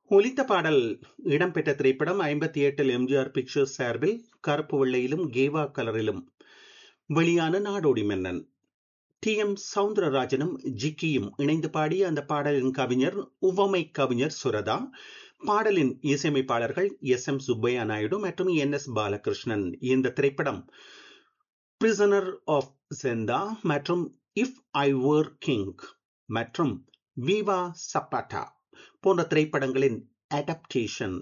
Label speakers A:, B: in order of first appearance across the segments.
A: ஒலித்த பாடல் இடம்பெற்ற திரைப்படம் ஐம்பத்தி எட்டில் எம்ஜிஆர் பிக்சர்ஸ் சார்பில் கருப்பு வெள்ளையிலும் கேவா கலரிலும் வெளியான நாடோடி மன்னன் டி எம் சவுந்தரராஜனும் ஜிக்கியும் இணைந்து பாடிய அந்த பாடலின் கவிஞர் உவமை கவிஞர் சுரதா பாடலின் இசையமைப்பாளர்கள் எஸ் எம் சுப்பையா நாயுடு மற்றும் என் எஸ் பாலகிருஷ்ணன் இந்த திரைப்படம் பிரிசனர் ஆஃப் செந்தா மற்றும் இஃப் ஐ வர் கிங் மற்றும் விவா சப்பாட்டா போன்ற திரைப்படங்களின் அடாப்டேஷன்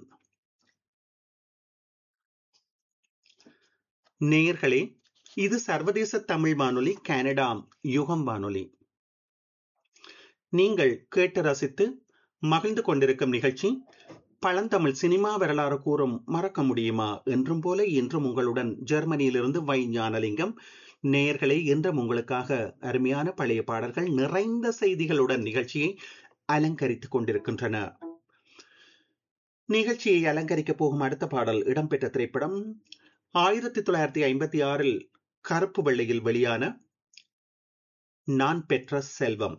A: நேயர்களே இது சர்வதேச தமிழ் வானொலி கனடா யுகம் வானொலி நீங்கள் கேட்டு ரசித்து மகிழ்ந்து கொண்டிருக்கும் நிகழ்ச்சி பழந்தமிழ் சினிமா வரலாறு கூறும் மறக்க முடியுமா என்றும் போல இன்றும் உங்களுடன் ஜெர்மனியிலிருந்து வை ஞானலிங்கம் நேயர்களே இன்றும் உங்களுக்காக அருமையான பழைய பாடல்கள் நிறைந்த செய்திகளுடன் நிகழ்ச்சியை அலங்கரித்துக் கொண்டிருக்கின்றன நிகழ்ச்சியை அலங்கரிக்க போகும் அடுத்த பாடல் இடம்பெற்ற திரைப்படம் ஆயிரத்தி தொள்ளாயிரத்தி ஐம்பத்தி ஆறில் கருப்பு வெள்ளையில் வெளியான நான் பெற்ற செல்வம்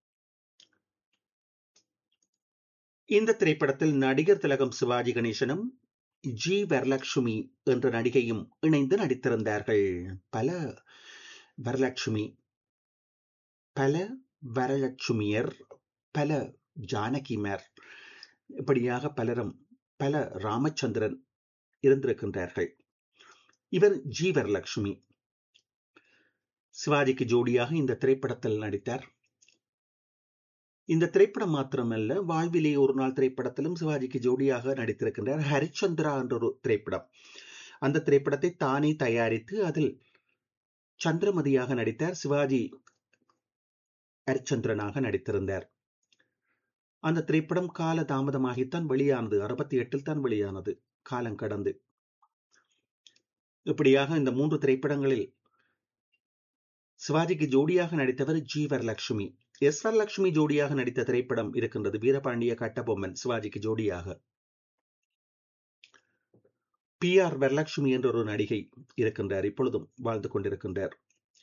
A: இந்த திரைப்படத்தில் நடிகர் திலகம் சிவாஜி கணேசனும் ஜி வரலட்சுமி என்ற நடிகையும் இணைந்து நடித்திருந்தார்கள் பல வரலட்சுமி பல வரலட்சுமியர் பல ஜானகிமர் இப்படியாக பலரும் பல ராமச்சந்திரன் இருந்திருக்கின்றார்கள் இவர் ஜி வரலட்சுமி சிவாஜிக்கு ஜோடியாக இந்த திரைப்படத்தில் நடித்தார் இந்த திரைப்படம் மாத்திரமல்ல வாழ்விலே ஒரு நாள் திரைப்படத்திலும் சிவாஜிக்கு ஜோடியாக நடித்திருக்கின்றார் ஹரிச்சந்திரா என்ற ஒரு திரைப்படம் அந்த திரைப்படத்தை தானே தயாரித்து அதில் சந்திரமதியாக நடித்தார் சிவாஜி ஹரிச்சந்திரனாக நடித்திருந்தார் அந்த திரைப்படம் கால தாமதமாகித்தான் வெளியானது அறுபத்தி எட்டில் தான் வெளியானது காலம் கடந்து இப்படியாக இந்த மூன்று திரைப்படங்களில் சிவாஜிக்கு ஜோடியாக நடித்தவர் ஜி வரலட்சுமி எஸ் வரலட்சுமி ஜோடியாக நடித்த திரைப்படம் இருக்கின்றது வீரபாண்டிய கட்டபொம்மன் சிவாஜிக்கு ஜோடியாக பி ஆர் வரலட்சுமி என்ற ஒரு நடிகை இருக்கின்றார் இப்பொழுதும் வாழ்ந்து கொண்டிருக்கின்றார்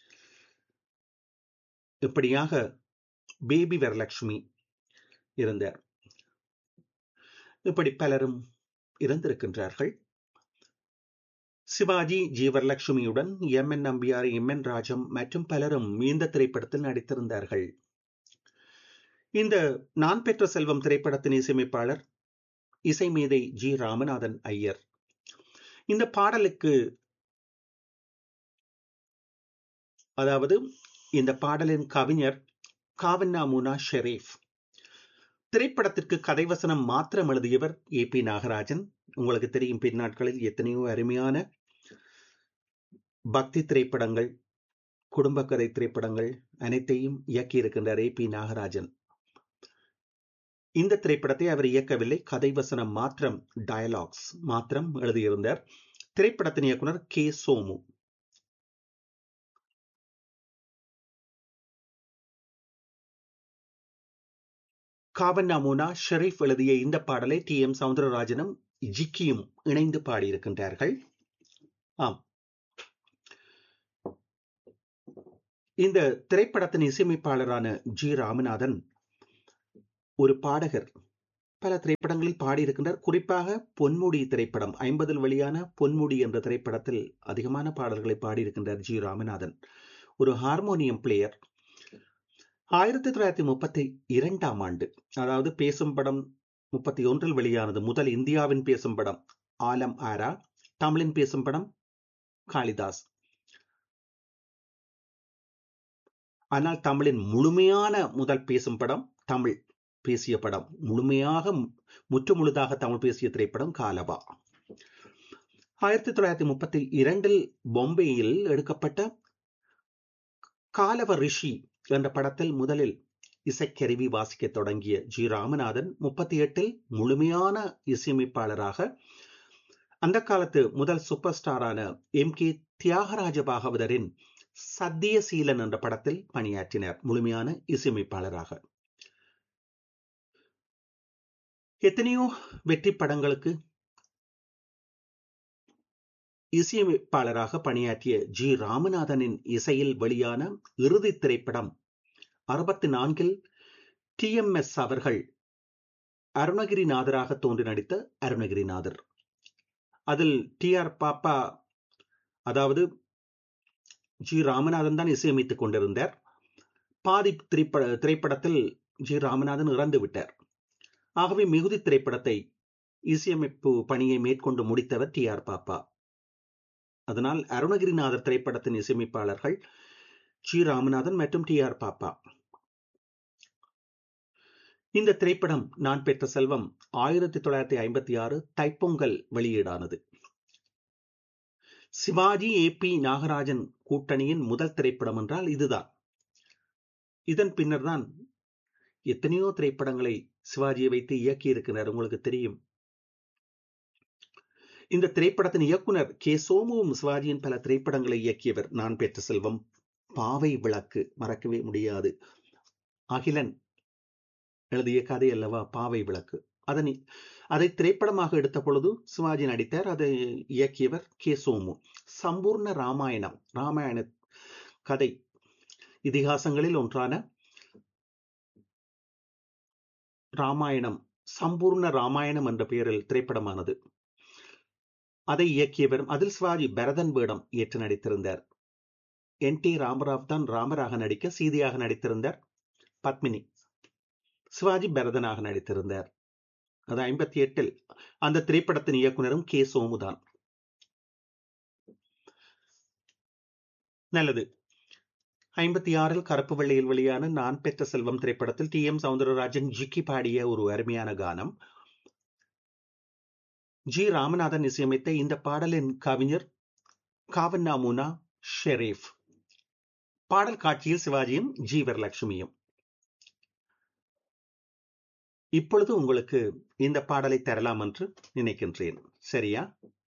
A: இப்படியாக பேபி வரலட்சுமி இருந்தார் இப்படி பலரும் இருந்திருக்கின்றார்கள் சிவாஜி ஜி வரலட்சுமியுடன் M N Nambiar M N Rajam மற்றும் பலரும் இந்த திரைப்படத்தில் நடித்திருந்தார்கள் இந்த நான் பெற்ற செல்வம் திரைப்படத்தின் இசையமைப்பாளர் இசை மேதை ஜி ராமநாதன் ஐயர் இந்த பாடலுக்கு அதாவது இந்த பாடலின் கவிஞர் காவன்னா முனா ஷெரீப் திரைப்படத்திற்கு கதைவசனம் மாத்திரம் எழுதியவர் ஏ பி நாகராஜன் உங்களுக்கு தெரியும் பின்னாட்களில் எத்தனையோ அருமையான பக்தி திரைப்படங்கள் குடும்ப கதை திரைப்படங்கள் அனைத்தையும் இயக்கியிருக்கின்றார் ஏ பி நாகராஜன் இந்த திரைப்படத்தை அவர் இயக்கவில்லை கதைவசனம் மாத்திரம் டயலாக்ஸ் மாத்திரம் எழுதியிருந்தார் திரைப்படத்தின் இயக்குனர் கே சோமு காவன்னா மூனா ஷெரீப் எழுதிய இந்த பாடலை டி எம் சவுந்தரராஜனும் ஜிக்கியும் இணைந்து பாடியிருக்கின்றார்கள் ஆம் இந்த திரைப்படத்தின் இசையமைப்பாளரான ஜி ராமநாதன் ஒரு பாடகர் பல திரைப்படங்களில் பாடியிருக்கின்றார் குறிப்பாக பொன்முடி திரைப்படம் ஐம்பதில் வெளியான பொன்முடி என்ற திரைப்படத்தில் அதிகமான பாடல்களை பாடியிருக்கின்றார் ஜி ராமநாதன் ஒரு ஹார்மோனியம் பிளேயர் ஆயிரத்தி தொள்ளாயிரத்தி முப்பத்தி இரண்டாம் ஆண்டு அதாவது பேசும் படம் முப்பத்தி ஒன்றில் வெளியானது முதல் இந்தியாவின் பேசும் படம் ஆலம் ஆரா தமிழின் பேசும் படம் காளிதாஸ் ஆனால் தமிழின் முழுமையான முதல் பேசும் படம் தமிழ் பேசிய படம் முழுமையாக முற்று முழுதாக தமிழ் பேசிய திரைப்படம் காலபா ஆயிரத்தி தொள்ளாயிரத்தி முப்பத்தி இரண்டில் பொம்பேயில் எடுக்கப்பட்ட காலவ ரிஷி என்ற படத்தில் முதலில் இசைக்கருவி வாசிக்க தொடங்கிய ஜி ராமநாதன் முப்பத்தி எட்டில் முழுமையான இசையமைப்பாளராக அந்த காலத்து முதல் சூப்பர் ஸ்டாரான எம் கே தியாகராஜ பாகவதரின் சத்தியசீலன் என்ற படத்தில் பணியாற்றினார் முழுமையான இசையமைப்பாளராக எத்தனையோ வெற்றி படங்களுக்கு இசையமைப்பாளராக பணியாற்றிய ஜி ராமநாதனின் இசையில் வெளியான இறுதி திரைப்படம் அறுபத்தி நான்கில் டி எம் எஸ் அவர்கள் அருணகிரிநாதராக தோன்றி நடித்த அருணகிரிநாதர் அதில் டி ஆர் பாப்பா அதாவது ஜி ராமநாதன் தான் இசையமைத்துக் கொண்டிருந்தார் பாதி திரைப்பட திரைப்படத்தில் ஜி ராமநாதன் இறந்து விட்டார் ஆகவே மிகுதி திரைப்படத்தை இசையமைப்பு பணியை மேற்கொண்டு முடித்தவர் டி ஆர் பாப்பா அதனால் அருணகிரிநாதர் திரைப்படத்தின் இசையமைப்பாளர்கள் ஜி ராமநாதன் மற்றும் டி ஆர் பாப்பா இந்த திரைப்படம் நான் பெற்ற செல்வம் ஆயிரத்தி தொள்ளாயிரத்தி ஐம்பத்தி ஆறு தைப்பொங்கல் வெளியீடானது சிவாஜி ஏ பி நாகராஜன் கூட்டணியின் முதல் திரைப்படம் என்றால் இதுதான் இதன் பின்னர் தான் எத்தனையோ திரைப்படங்களை சிவாஜியை வைத்து இயக்கி இருக்கிறார் உங்களுக்கு தெரியும் இந்த திரைப்படத்தின் இயக்குனர் கே சோமுவும் சிவாஜியின் பல திரைப்படங்களை இயக்கியவர் நான் பெற்ற செல்வம் பாவை விளக்கு மறக்கவே முடியாது அகிலன் எழுதிய கதை அல்லவா பாவை விளக்கு அதனை அதை திரைப்படமாக எடுத்த பொழுது சிவாஜி நடித்தார் அதை இயக்கியவர் கே சோமு சம்பூர்ண ராமாயணம் ராமாயண கதை இதிகாசங்களில் ஒன்றான ராமாயணம் சம்பூர்ண ராமாயணம் என்ற பெயரில் திரைப்படமானது அதை இயக்கியவர் அதில் சிவாஜி பரதன் வேடம் ஏற்று நடித்திருந்தார் என் டி ராமராவ் தான் ராமராக நடிக்க சீதையாக நடித்திருந்தார் பத்மினி சிவாஜி பரதனாக நடித்திருந்தார் அது ஐம்பத்தி எட்டில் அந்த திரைப்படத்தின் இயக்குனரும் கே சோமுதான் நல்லது ஐம்பத்தி ஆறில் கருப்பு வெள்ளையில் வெளியான நான் பெற்ற செல்வம் திரைப்படத்தில் டி எம் சவுந்தரராஜன் ஜிக்கி பாடிய ஒரு அருமையான கானம் ஜி ராமநாதன் இசையமைத்த இந்த பாடலின் கவிஞர் காவன்னா முனா ஷெரீப் பாடல் காட்சியில் சிவாஜியும் ஜி வரலட்சுமியும் இப்பொழுது உங்களுக்கு இந்த பாடலை தரலாம் என்று நினைக்கின்றேன் சரியா